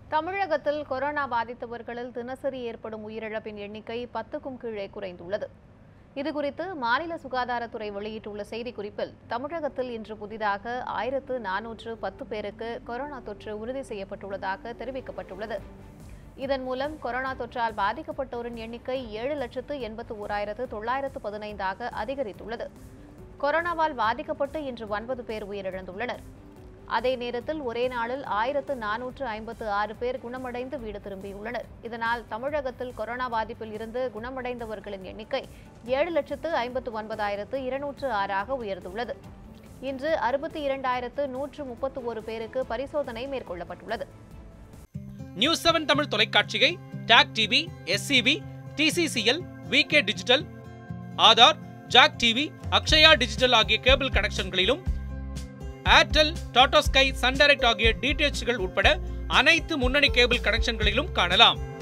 தமிழகத்தில் கொரோனா பாதித்தவர்களில் தினசரி ஏற்படும் உயிரிழப்பின் எண்ணிக்கை பத்துக்கும் கீழே குறைந்துள்ளது இதுகுறித்து மாநில சுகாதாரத்துறை வெளியிட்டுள்ள செய்திக்குறிப்பில் தமிழகத்தில் இன்று புதிதாக ஆயிரத்து நானூற்று பத்து பேருக்கு கொரோனா தொற்று உறுதி செய்யப்பட்டுள்ளதாக தெரிவிக்கப்பட்டுள்ளது இதன் மூலம் கொரோனா தொற்றால் பாதிக்கப்பட்டோரின் எண்ணிக்கை ஏழு லட்சத்து எண்பத்து ஓராயிரத்து தொள்ளாயிரத்து பதினைந்தாக அதிகரித்துள்ளது கொரோனாவால் பாதிக்கப்பட்டு இன்று ஒன்பது பேர் உயிரிழந்துள்ளனர் அதே நேரத்தில் ஒரே நாளில் ஆயிரத்து நானூற்று ஐம்பத்து ஆறு பேர் குணமடைந்து வீடு திரும்பியுள்ளனர் இதனால் தமிழகத்தில் கொரோனா பாதிப்பில் இருந்து குணமடைந்தவர்களின் எண்ணிக்கை ஏழு லட்சத்து ஐம்பத்து ஒன்பதாயிரத்து இருநூற்று ஆறாக உயர்ந்துள்ளது இன்று அறுபத்தி இரண்டாயிரத்து நூற்று முப்பத்து ஒரு பேருக்கு பரிசோதனை மேற்கொள்ளப்பட்டுள்ளது நியூஸ் செவன் தமிழ் தொலைக்காட்சியை TAC TV SCB TCCL VK digital Aadhaar jack TV Akshaya digital ஆகிய கேபிள் கனெக்ஷன்களிலும் Airtel Tata Sky Sun Direct ஆகிய டிடிஎச்கள் உட்பட அனைத்து முன்னணி கேபிள் கனெக்ஷன்களிலும் காணலாம்